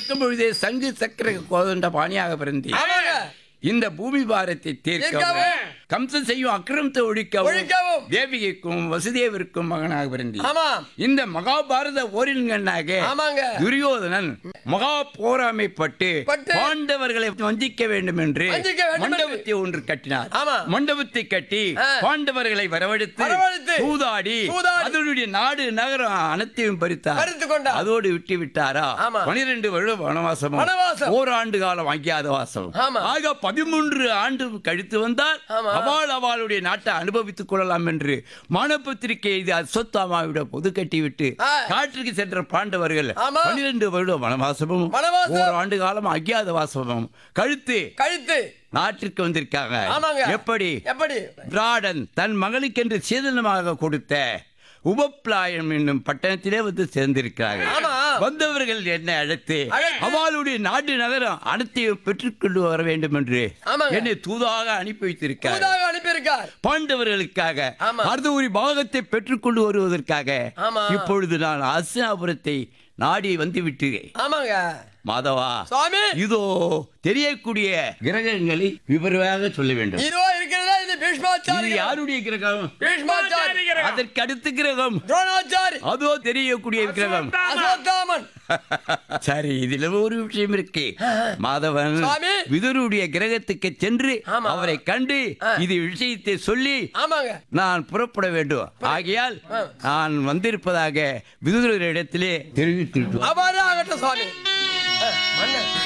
பிறக்கும் பொழுதே சங்கு சக்கர கோதண்ட பாணியாக பிறந்தேன் ஆமாங்க இந்த பூமி பாரத்தை தீர்க்கவும் தீர்க்கவும், கம்சன் செய்யும் அக்கிரமத்தை ஒழிக்கவும் ஒழிக்கவும், தேவிகைக்கும் வசுதேவிற்கும் மகனாக பிறந்தேன் ஆமா இந்த மகாபாரத போரின்கண்ணாக ஆமாங்க துரியோதனன் மகா போராமைப்பட்டு பட்டு, பாண்டவர்களை வஞ்சிக்க வேண்டும் என்று வஞ்சிக்க வேண்டும் என்று. மண்டபத்தை ஒன்று கட்டினார் ஆமா. மண்டபத்தை கட்டி ஆ. பாண்டவர்களை வரவழைத்து வரவழைத்து, சூதாடி சூதாடி, அதனுடைய நாடு நகரம் அனைத்தையும் பறித்தார் பறித்துக் கொண்டார். அதோடு விட்டு விட்டாரா ஆமா. பனிரெண்டு வருடம் வனவாசமும் வனவாசம். ஓராண்டு காலம் அஞ்ஞாத வாசம் ஆமா. ஆக பதிமூன்று ஆண்டு கழித்து வந்தால் ஆமா. அவள் அவளுடைய நாட்டை அனுபவித்துக் கொள்ளலாம் என்று மானப்பத்திரிகை இது அஸ்வத்தாமாவிட பொது கட்டிவிட்டு ஆ. காற்றுக்கு சென்ற பாண்டவர்கள் ஆமா. பனிரெண்டு வருடம் வனவாசமும் வனவாசம். ஓராண்டு காலம் அஞ்ஞாத வாசமும் கழுத்து கழுத்து நாட்டிற்கு வந்திருக்காங்க ஆமாங்க எப்படி எப்படி பிராடன் தன் மகளுக்கென்று சீதனமாக கொடுத்த உபப்ளாயம் என்னும் பட்டணத்திலே வந்து சேர்ந்திருக்கிறார்கள் ஆமா. வந்தவர்கள் என்னை அழைத்து அழைத்து. அவளுடைய நாட்டு நகரம் அனைத்தையும் பெற்றுக்கொண்டு வர வேண்டும் என்று ஆமாங்க. என்னை தூதாக அனுப்பி வைத்திருக்கார் புதாக அனுப்பியிருக்கார் பாண்டவர்களுக்காக ஆமா. அடுத்த ஒரு பாகத்தை பெற்றுக்கொண்டு வருவதற்காக ஆமா. இப்பொழுது நான் அஸ்னாபுரத்தை நாடி வந்து விட்டேன் ஆமாங்க மாதவா சுவாமி இதோ தெரியக்கூடிய கிரகங்களை விவரமாக சொல்ல வேண்டும் இதோ இருக்கிறதா இது இது பீஷ்மாச்சாரி யாருடைய கிரகம் பீஷ்மாச்சாரி அதற்கு அடுத்த கிரகம் துரோணாச்சாரி அதோ தெரியக்கூடிய கிரகம் அசோத்தாமன் சரி இதுல ஒரு விஷயம் இருக்கு மாதவன் சுவாமி. விதுருடைய கிரகத்துக்கு சென்று ஆமா. அவரை கண்டு இது விஷயத்தை சொல்லி ஆமாங்க நான் புறப்பட வேண்டும் ஆகையால் நான் வந்திருப்பதாக விதுரரிடத்திலே தெரிவித்து அவ்வாறு ஆகட்டும் சுவாமி ஆ, மன்னன்